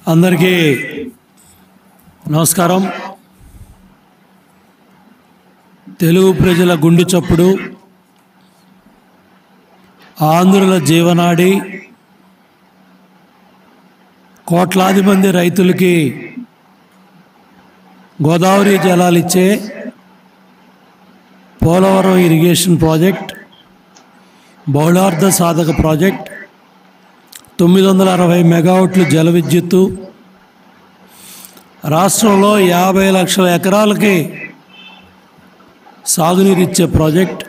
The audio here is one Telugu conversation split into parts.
అందరికీ నమస్కారం తెలుగు ప్రజల గుండె చప్పుడు ఆంధ్రుల జీవనాడి కోట్లాది మంది రైతులకి గోదావరి జలాలిచ్చే పోలవరం ఇరిగేషన్ ప్రాజెక్ట్ బహుళార్థ సాధక ప్రాజెక్ట్ తొమ్మిది వందల అరవై మెగావాట్లు జల విద్యుత్తు రాష్ట్రంలో యాభై లక్షల ఎకరాలకి సాగునీరు ఇచ్చే ప్రాజెక్ట్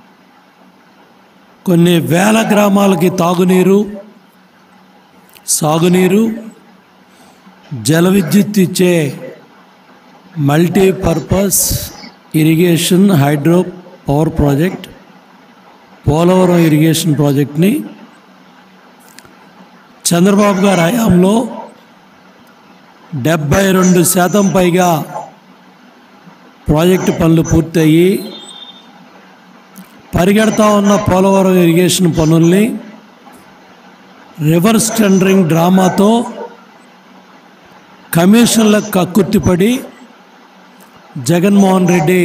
కొన్ని వేల గ్రామాలకి తాగునీరు సాగునీరు జల విద్యుత్ ఇచ్చే multipurpose irrigation hydro power project Polavaram irrigation ప్రాజెక్ట్ని చంద్రబాబు గారి హయాంలో డెబ్బై రెండు శాతం పైగా ప్రాజెక్టు పనులు పూర్తయి పరిగెడతా ఉన్న పోలవరం ఇరిగేషన్ పనుల్ని రివర్స్ టెండరింగ్ డ్రామాతో కమిషన్లకు కక్కుర్తిపడి జగన్మోహన్ రెడ్డి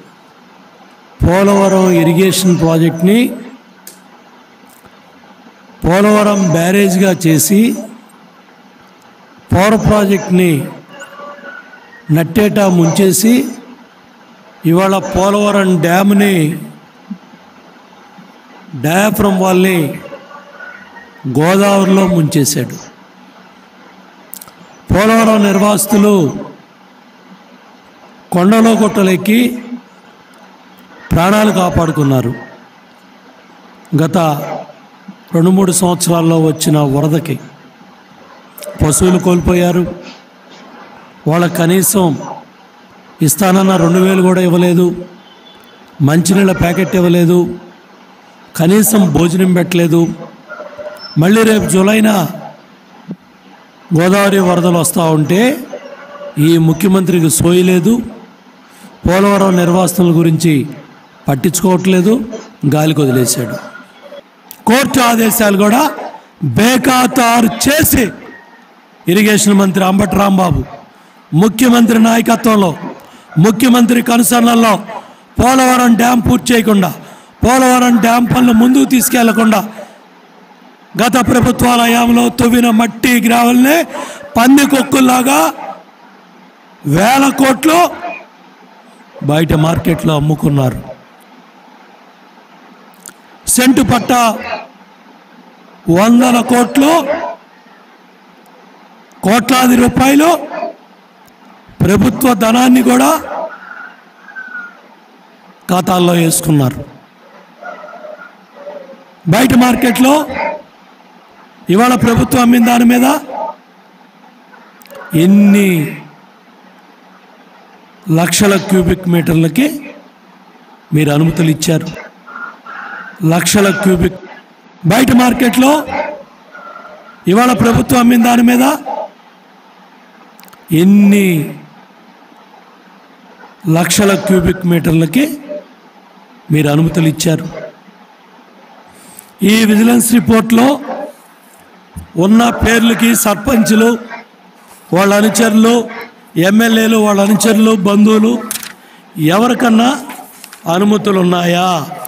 పోలవరం ఇరిగేషన్ ప్రాజెక్ట్ని పోలవరం బ్యారేజ్గా చేసి పవర్ ప్రాజెక్ట్ని నట్టేటా ముంచేసి ఇవాళ పోలవరం డ్యామ్ని డయాఫ్రమ్ వాళ్ళని గోదావరిలో ముంచేశాడు పోలవరం నిర్వాసితులు కొండలో గుట్టలెక్కి ప్రాణాలు కాపాడుకున్నారు గత రెండు మూడు సంవత్సరాల్లో వచ్చిన వరదకి పశువులు కోల్పోయారు వాళ్ళకి కనీసం ఇస్తానన్న రెండు వేలు కూడా ఇవ్వలేదు మంచినీళ్ళ ప్యాకెట్ ఇవ్వలేదు కనీసం భోజనం పెట్టలేదు మళ్ళీ రేపు జూలైన గోదావరి వరదలు వస్తూ ఉంటే ఈ ముఖ్యమంత్రికి సోయలేదు పోలవరం నిర్వాసనల గురించి పట్టించుకోవట్లేదు గాలికి వదిలేశాడు కోర్టు ఆదేశాలు కూడా బేఖాతారు చేసి ఇరిగేషన్ మంత్రి అంబటి రాంబాబు ముఖ్యమంత్రి నాయకత్వంలో ముఖ్యమంత్రి కనుసరణలో పోలవరం డ్యాం పూర్తి చేయకుండా పోలవరం డ్యాం పనులు ముందుకు తీసుకెళ్లకుండా గత ప్రభుత్వాల హయాంలో తవ్విన మట్టి గ్రావెల్ని పంది కొక్కుల్లాగా వేల కోట్లు బయట మార్కెట్లో అమ్ముకున్నారు సెంటు పట్ట వందల కోట్లు కోట్లాది రూపాయలు ప్రభుత్వ ధనాన్ని కూడా ఖాతాల్లో వేసుకున్నారు బయట మార్కెట్లో ఇవాళ ప్రభుత్వం అమ్మిన దాని మీద ఎన్ని లక్షల క్యూబిక్ మీటర్లకి మీరు అనుమతులు ఇచ్చారు లక్షల క్యూబిక్ బయట మార్కెట్లో ఇవాళ ప్రభుత్వం అమ్మిన దాని మీద ఎన్ని లక్షల క్యూబిక్ మీటర్లకి మీరు అనుమతులు ఇచ్చారు ఈ విజిలెన్స్ రిపోర్ట్లో ఉన్న పేర్లకి సర్పంచులు వాళ్ళ అనుచరులు ఎమ్మెల్యేలు వాళ్ళ అనుచరులు బంధువులు ఎవరికన్నా అనుమతులు ఉన్నాయా